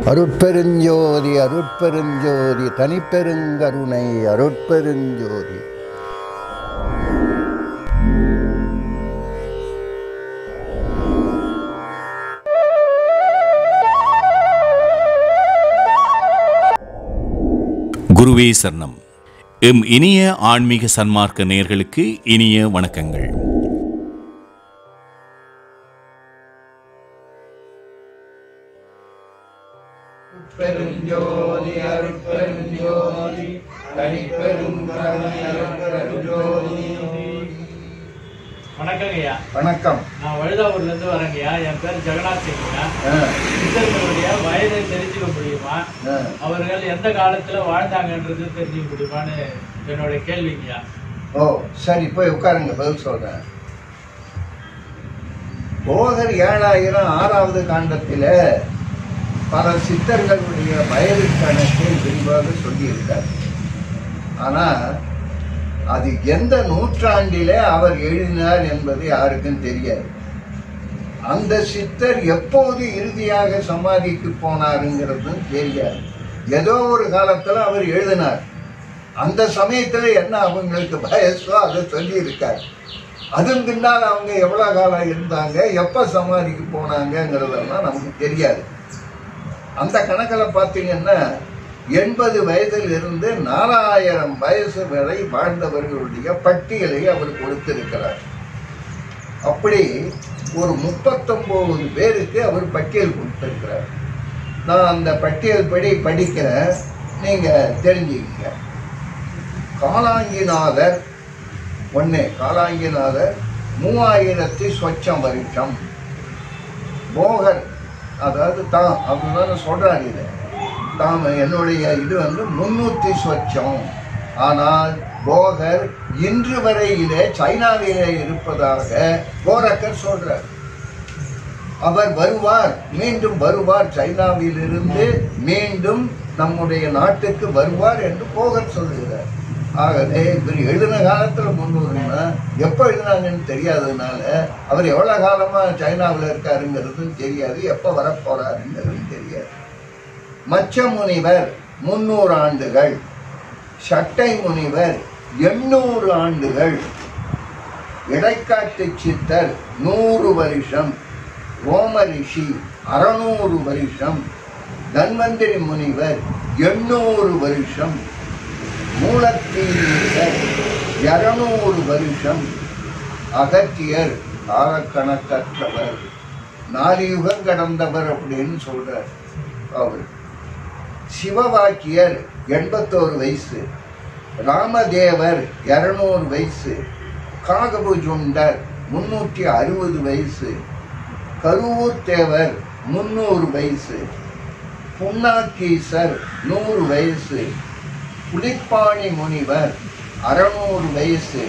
அருட்பெருஞ்சோதி அருட்பெருஞ்சோதி தனிப்பெருங்கருணை அருட்பெருஞ்சோதி குருவே சரணம் எம் இனிய ஆன்மீக சன்மார்க்க நேயர்களுக்கு இனிய வணக்கங்கள் பெருஞ்சோதி அருட்பெருஞ்சோதி தனிப்பெருங்கருணை அருட்பெருஞ்சோதி வணக்கங்க ஐயா வணக்கம் நான் வழுதாவூர்ல இருந்து வரேங்கய்யா என் பேர் ஜெகநாத் சிங்கய்யா ஆ, சித்தர்களுடைய வயதை தெரிஞ்சுக்க முடியுமா ஆ. அவர்கள் எந்த காலத்துல வாழ்ந்தாங்கன்றது தெரிஞ்சுக்க முடியுமான்னு என்னோட கேள்விங்கய்யா ஓ சரி போய் உட்காருங்க பதில் சொல்றேன் போகர் ஏழாயிரம் ஆறாவது காண்டத்தில பல சித்தர்களுடைய வயது கணக்கை விரிவாக சொல்லியிருக்கார் ஆனா அது எந்த நூற்றாண்டிலே அவர் எழுதினார் என்பது யாருக்கும் தெரியாது அந்த சித்தர் எப்போது இறுதியாக சமாதிக்கு போனாருங்கிறதும் தெரியாது ஏதோ ஒரு காலத்துல அவர் எழுதினார் அந்த சமயத்துல என்ன அவங்களுக்கு வயசோ அதை சொல்லி இருக்கார் அதன் பின்னால் அவங்க எவ்வளவு காலம் இருந்தாங்க எப்ப சமாதிக்கு போனாங்கங்கிறதெல்லாம் நமக்கு தெரியாது அந்த கணக்கில் பார்த்தீங்கன்னா எண்பது வயதில் இருந்து நாலாயிரம் வயசு வரை வாழ்ந்தவர்களுடைய பட்டியலை அவர் கொடுத்திருக்கிறார் அப்படி ஒரு முப்பத்தொன்பது பேருக்கு அவர் பட்டியல் கொடுத்திருக்கிறார் நான் அந்த பட்டியல் படி படிக்கிறேன் நீங்க தெரிஞ்சுக்கங்க காலாங்கிநாதர் ஒன்று காலாங்கிநாதர் மூவாயிரத்தி சொச்சம் வருஷம் போகர் அதாவது தாம் அப்படின்னு சொல்றாரு இதை தாம் என்னுடைய இது வந்து முன்னூத்தி சொச்சம் ஆனால் போகர் இன்று வரையிலே சைனாவிலே இருப்பதாக கோரக்கர் சொல்றார் அவர் வருவார் மீண்டும் வருவார் சைனாவிலிருந்து மீண்டும் நம்முடைய நாட்டுக்கு வருவார் என்று போகர் சொல்லுகிறார் ஆகவே இவர் எழுதின காலத்துல முன்னூறுனா எப்போ எழுதினாங்கன்னு தெரியாததுனால அவர் எவ்வளவு காலமா சைனாவில் இருக்காருங்கிறதும் தெரியாது எப்போ வரப்போறாருங்கிறதும் தெரியாது மச்ச முனிவர் முன்னூறு ஆண்டுகள் சட்டை முனிவர் எண்ணூறு ஆண்டுகள் இடைக்காட்டு சித்தர் நூறு வருஷம் ரோம ரிஷி அறநூறு வருஷம் தன்வந்திரி முனிவர் எண்ணூறு வருஷம் மூலத்தீரர் இருநூறு வருஷம் அகத்தியர் காலக்கணக்கற்றவர் நாலு யுகம் கடந்தவர் அப்படின்னு சொல்றார் அவர் சிவவாக்கியர் எண்பத்தோரு வயசு ராமதேவர் இருநூறு வயசு காகபுஜுண்டர் முன்னூற்றி அறுபது வயசு கருவூர் தேவர் முன்னூறு வயசு புன்னாக்கீசர் நூறு வயசு புலிப்பாணி முனிவர் அறநூறு வயசு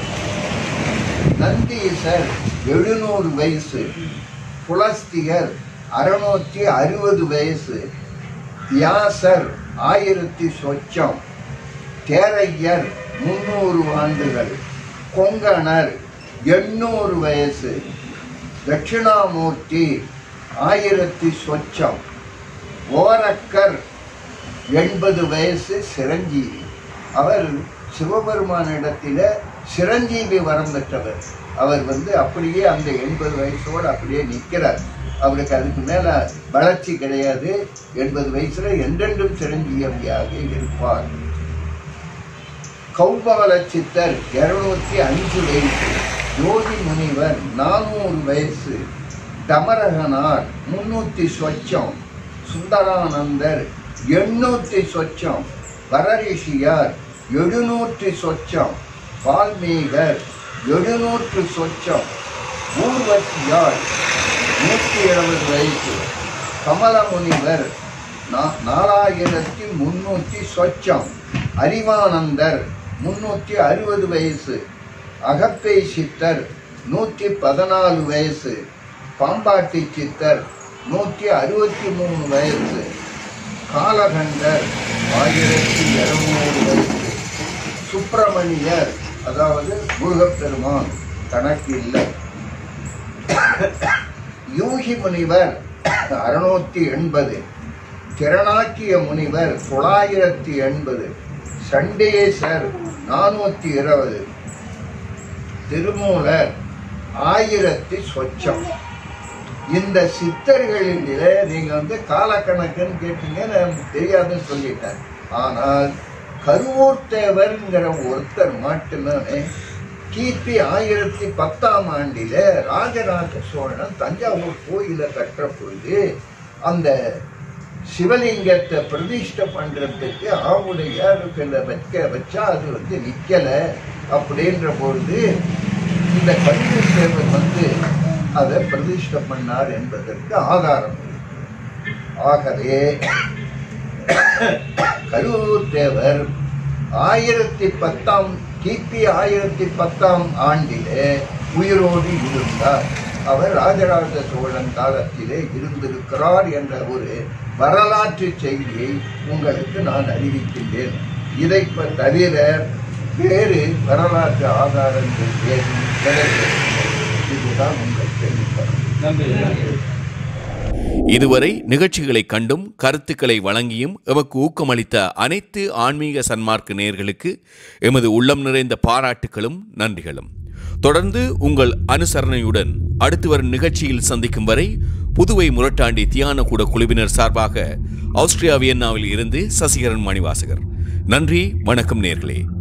நந்தீசர் எழுநூறு வயசு புலஸ்தியர் அறுநூற்றி அறுபது வயசு வியாசர் ஆயிரத்தி சொச்சம் தேரையர் முன்னூறு ஆண்டுகள் கொங்கணர் எண்ணூறு வயசு தட்சிணாமூர்த்தி ஆயிரத்தி சொச்சம் ஓரக்கர் எண்பது வயசு சிரஞ்சீவி அவர் சிவபெருமானிடத்தில சிரஞ்சீவி வரம் பெற்றவர் அவர் வந்து அப்படியே அந்த எண்பது வயசோடு அப்படியே நிற்கிறார் அவருக்கு அதுக்கு மேல வளர்ச்சி கிடையாது எண்பது வயசுல என்றென்றும் சிரஞ்சீவியாக இருப்பார் கௌபால சித்தர் இருநூத்தி அஞ்சு வயசு யோகி முனிவர் நானூறு வயசு டமரகனார் முன்னூத்தி சொச்சம் சுந்தரானந்தர் எண்ணூத்தி சொச்சம் வரரிஷியார் எழுநூற்றி சொச்சம் வால்மீகர் எழுநூற்று சொச்சம் ஊர்வசியார் நூற்றி எழுபது வயசு கமலமுனிவர் நா- நாலாயிரத்தி முன்னூற்றி சொச்சம் அறிவானந்தர் முன்னூற்றி அறுபது வயசு அகப்பை சித்தர் நூற்றி பதினாலு வயசு பாம்பாட்டி சித்தர் நூற்றி அறுபத்தி மூணு வயசு காலகண்டர் ஆயிரத்தி இருநூறு வயசு சுப்பிரமணியர் அதாவது முருகப்பெருமான் கணக்கு இல்லை யூகி முனிவர் அறுநூத்தி எண்பது திறனாக்கிய முனிவர் தொள்ளாயிரத்தி எண்பது சண்டேசர் நானூத்தி இருபது திருமூலர் ஆயிரத்தி சொச்சம் இந்த சித்தர்களிலே நீங்க வந்து காலக்கணக்குன்னு கேட்டீங்க நான் தெரியாதுன்னு சொல்லிட்டேன் ஆனால் கருவூர்த்தேவர்ங்கிற ஒருத்தர் மட்டுமே கிபி ஆயிரத்தி பத்தாம் ஆண்டில ராஜராஜ சோழன் தஞ்சாவூர் கோயிலை கட்டுற பொழுது அந்த சிவலிங்கத்தை பிரதிஷ்டை பண்றதுக்கு ஆவுடையாருக்குள்ள வைக்க வச்சா அது வந்து நிக்கல அப்படின்ற பொழுது இந்த கல்வி சேவர் வந்து அதை பிரதிஷ்டை பண்ணார் என்பதற்கு ஆதாரம் இருக்கு. ஆகவே கரூர் தேவர் ஆயிரத்தி பத்தாம் கிபி ஆயிரத்தி பத்தாம் ஆண்டிலே உயிரோடு இருந்தார் அவர் ராஜராஜ சோழன் காலத்திலே இருந்திருக்கிறார் என்ற ஒரு வரலாற்று செய்தியை உங்களுக்கு நான் அறிவிக்கின்றேன் இதை ப- தவிர வேறு வரலாற்று ஆதாரங்கள் ஏதும் கிடையாது இதுதான் உங்கள் கேள்விப்படும் நன்றி இதுவரை நிகழ்ச்சிகளை கண்டும் கருத்துக்களை வழங்கியும் எமக்கு ஊக்கமளித்த அனைத்து ஆன்மீக சன்மார்க்க நேயர்களுக்கு எமது உள்ளம் நிறைந்த பாராட்டுகளும் நன்றிகளும் தொடர்ந்து உங்கள் அனுசரணையுடன் அடுத்து வரும் நிகழ்ச்சியில் சந்திக்கும் வரை புதுவை முரட்டாண்டி தியானகூட குழுவினர் சார்பாக ஆஸ்திரியா வியன்னாவில் இருந்து சசிகரன் மணிவாசகர் நன்றி வணக்கம் நேர்களே